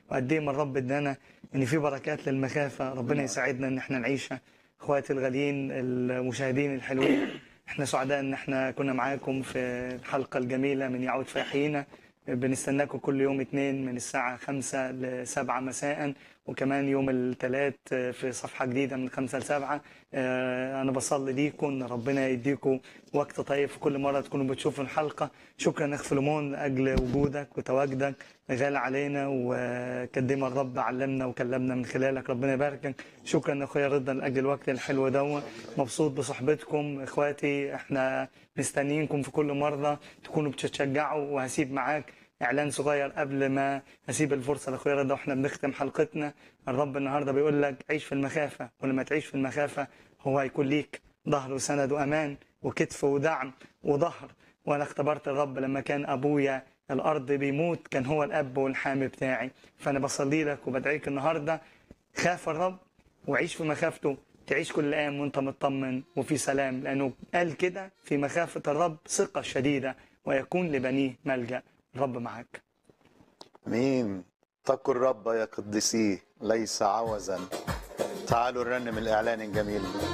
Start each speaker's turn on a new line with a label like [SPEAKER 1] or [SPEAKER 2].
[SPEAKER 1] وقد ايه ما الرب ادانا ان في بركات للمخافه ربنا يساعدنا ان احنا نعيشها اخواتي الغاليين المشاهدين الحلوين احنا سعداء ان احنا كنا معاكم في الحلقه الجميله من يعود فيحيينا بنستناكم كل يوم اثنين من الساعة خمسة لسبعة مساء وكمان يوم الثلاث في صفحة جديدة من خمسة لسبعة آه، أنا بصلي ليكم إن ربنا يديكم وقت طيب في كل مرة تكونوا بتشوفوا الحلقة شكرا أخ فلمون لأجل وجودك وتواجدك غالي علينا وقدم الرب علمنا وكلمنا من خلالك ربنا يباركك شكرا أخويا رضا لأجل الوقت الحلو ده مبسوط بصحبتكم إخواتي إحنا مستنيينكم في كل مرة تكونوا بتشجعوا وهسيب معاك اعلان صغير قبل ما اسيب الفرصه لاخويا رضا واحنا بنختم حلقتنا الرب النهارده بيقول لك عيش في المخافه ولما تعيش في المخافه هو هيكون ليك ظهر وسند وامان وكتف ودعم وظهر وانا اختبرت الرب لما كان ابويا الارض بيموت كان هو الاب والحامي بتاعي فانا بصلي لك وبدعيك النهارده خاف الرب وعيش في مخافته تعيش كل الايام وانت مطمن وفي سلام لانه قال كده في مخافه الرب ثقه شديده ويكون لبنيه ملجا الرب معاك
[SPEAKER 2] امين اتقوا الرب يا قديسيه ليس عوزا تعالوا نرنم الاعلان الجميل